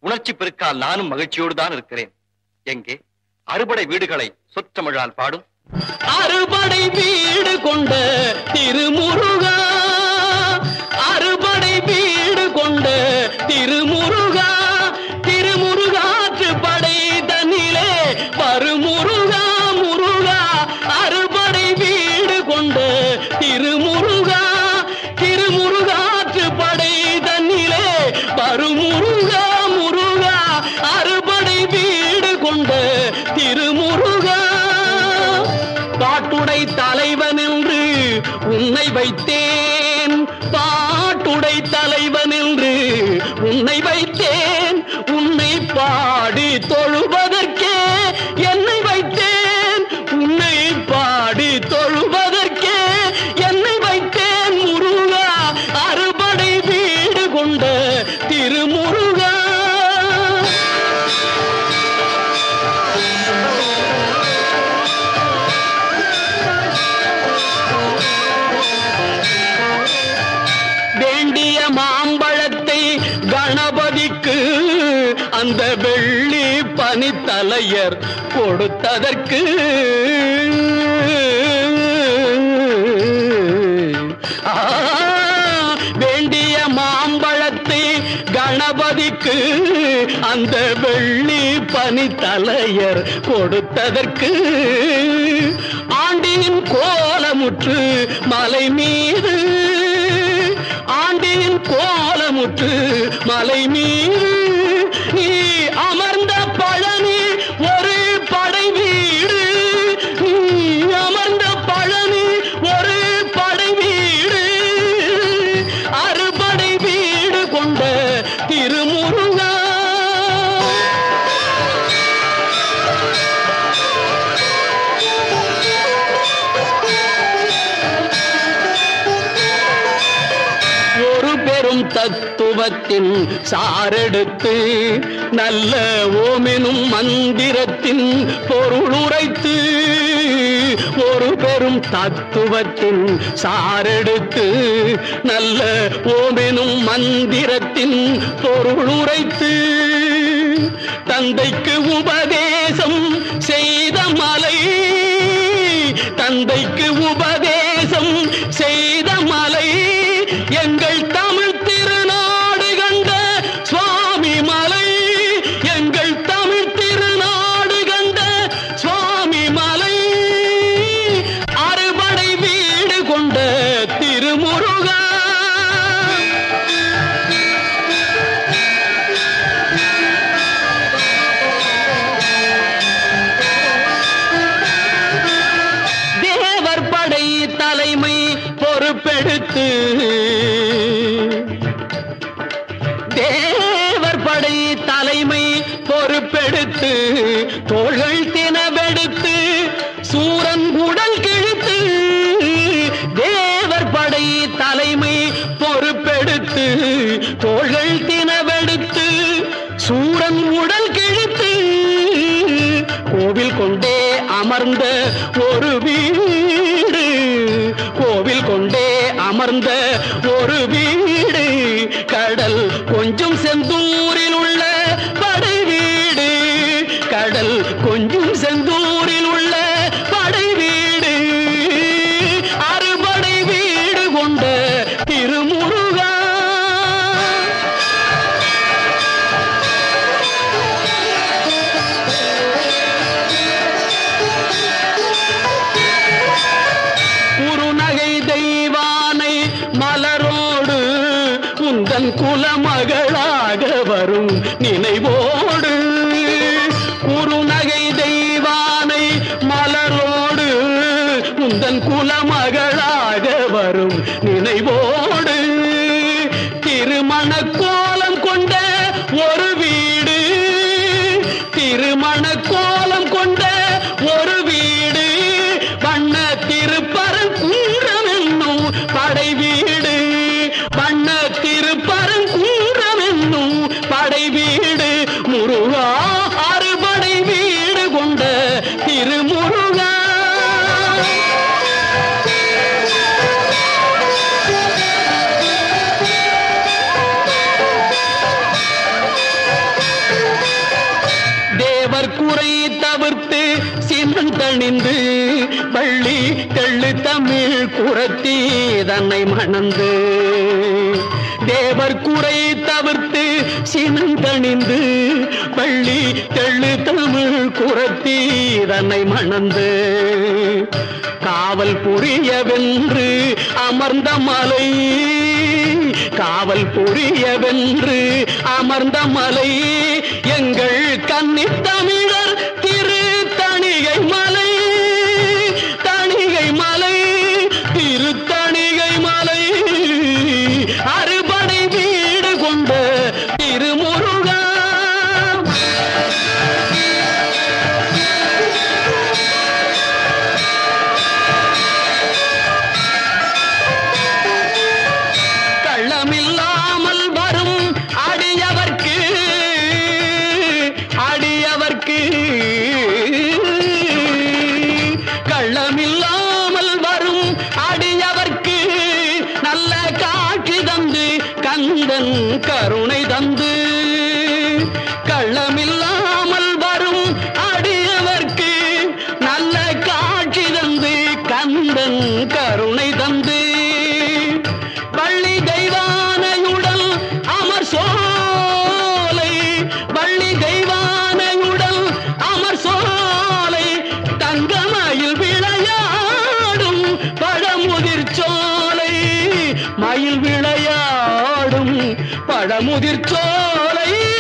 உணர்ச்சி பெருக்கால் நானும் மகிழ்ச்சியோடு தான் இருக்கிறேன் எங்கே அறுபடை வீடுகளை சொற்றமிழால் பாடும் அறுபடை வீடு கொண்ட திருமுருகா அறுபடை வீடு கொண்ட திருமுருகா திருமுருகாற்று படை தன்னிலே வருமுருகா முருகா அறுபடை வீடு கொண்ட திருமுருகா திருமுருகாற்று படை தன்னிலே வருமுருகா முருகா அறுபடை வீடு கொண்ட திருமுருகா பாட்டுடை தலைவன் என்று உன்னை வைத்தேன் பாட்டுடை தலைவன் என்று உன்னை வைத்தேன் உன்னை பாடி தொழுவதற்கே என்னை வைத்தேன் உன்னை பாடி தொழுவதற்கே என்னை வைத்தேன் முருகா அறுபடை வீடு கொண்ட திருமுருகா வேண்டிய மாம்பழத்தை கணபதிக்கு அந்த வெள்ளி பனித்தலையர் கொடுத்ததற்கு ஆ, வேண்டிய மாம்பழத்தை கணபதிக்கு அந்த வெள்ளி பனித்தலையர் கொடுத்ததற்கு ஆண்டியின் கோலமுற்று மலை மீது ஆண்டியின் கோலமுற்று மலை மீது நீ அமர்ந்த பழனி ஒரு படை வீடு நீ அமர்ந்த பழனி ஒரு படை வீடு அறுபடை வீடு கொண்ட திருமுருகா ஒரு பெரும் தத்துவத்தின் சாரெடுத்து நல்ல ஓமெனும் மந்திரத்தின் பொருளுரைத்து ஒரு பெரும் தத்துவத்தின் சாரெடுத்து நல்ல ஓமெனும் மந்திரத்தின் பொருளுரைத்து தந்தைக்கு உபதேசம் செய்த மலை தந்தைக்கு உபதேசம் செய்த மலை எங்கள் தமிழ் திருநாடு கண்ட சுவாமி மலை எங்கள் தமிழ் திருநாடு கண்ட சுவாமி மலை அறுபடை வீடு கொண்ட திருமுருகா தேவர் படை தலைமை பொறுப்பெடுத்து தேவர் படை தலைமை பொறுப்பெடுத்து தோள்கள் தினவெடுத்து சூரன் உடல் கிழித்து தேவர் படை தலைமை பொறுப்பெடுத்து தோள்கள் தினவெடுத்து சூரன் உடல் கிழித்து கோவில் கொண்டே அமர்ந்த ஒரு வீடு கோவில் கொண்டே அமர்ந்த ஒரு வீடு கடல் கொஞ்சம் செந்தூரில் உள்ள படை வீடு கடல் கொஞ்சம் செந்தூரில் உள்ள படை வீடு அறுபடை வீடு கொண்ட திருமுருகா குறுநகை தெய்வானை மலரோடு உந்தன் குலமகளாக வரும் நினைவோடு குறுநகை தெய்வானை மலரோடு உந்தன் குலமகளாக வரும் நினைவோடு திருமண கோலம் கொண்ட ஒரு வீடு திருமண கோலம் கொண்ட ஒரு வீடு வண்ண திருப்பரங்குன்றம் என்னும் படை வீடு வண்ண திருப்பரங்குன்றம் என்னும் படை வீடு முருகா அறுபடை வீடு கொண்ட திருமுருகா குறை தவிர்த்து சினந்தணிந்து வள்ளி தெள்ளு தமிழ் குரத்தி தன்னை மணந்து தேவர் குறை தவிர்த்து சினந்தணிந்து வள்ளி தெள்ளு தமிழ் குரத்தி தன்னை மணந்து காவல் புரியவென்று அமர்ந்த மலை காவல் புரியவென்று அமர்ந்த மலை எங்கள் கன்னித் தமிழர் திரு தணிகை மலை தணிகை மலை திரு தணிகை மலை அறுபடை வீடு கொண்ட திருமுருகா கள்ளமில்லாமல் வரும் அடியவர்க்கு அடியவர்க்கு கள்ளமில்லாமல் வரும் அடியவர்க்கு நல்ல காட்சி தந்து கந்தன் கருணை தந்து கள்ளமில்லாமல் வரும் அடியவர்க்கு நல்ல காட்சி தந்து கந்தன் கருணை தந்து வள்ளி தெய்வானையுடல் அமர் சோலை வள்ளி தெய்வானையுடல் அமர் சோலை தங்கமயில் விளையாடும் பழமுதிர் சோலை மயில் விளையாடும் பழமுதிர் சோலை